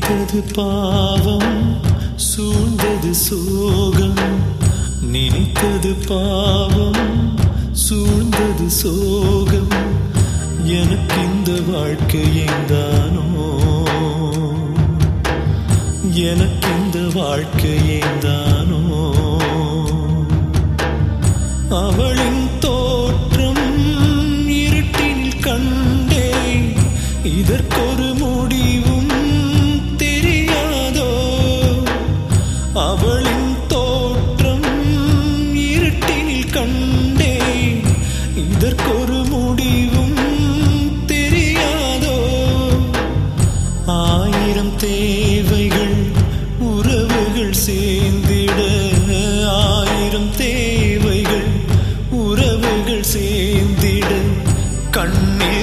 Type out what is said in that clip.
நினைத்தது பாவம் சூழ்ந்தது சோகம் நினைத்தது பாவம் சூழ்ந்தது சோகம் எனக்கு இந்த வாழ்க்கை ஏந்தானோ எனக்கு இந்த வாழ்க்கை ஏந்தானோ அவளின் தோற்றம் இருட்டினில் கண்டேன் இதற்கொரு முடிவும் தெரியாதோ அவளின் தோற்றம் இருட்டினில் கண்டேன் இதற்கொரு முடிவும் தெரியாதோ ஆயிரம் தேவைகள் உறவுகள் சேர்ந்திட ஆயிரம் தேவைகள் உறவுகள் சேர்ந்திட கண்ணில்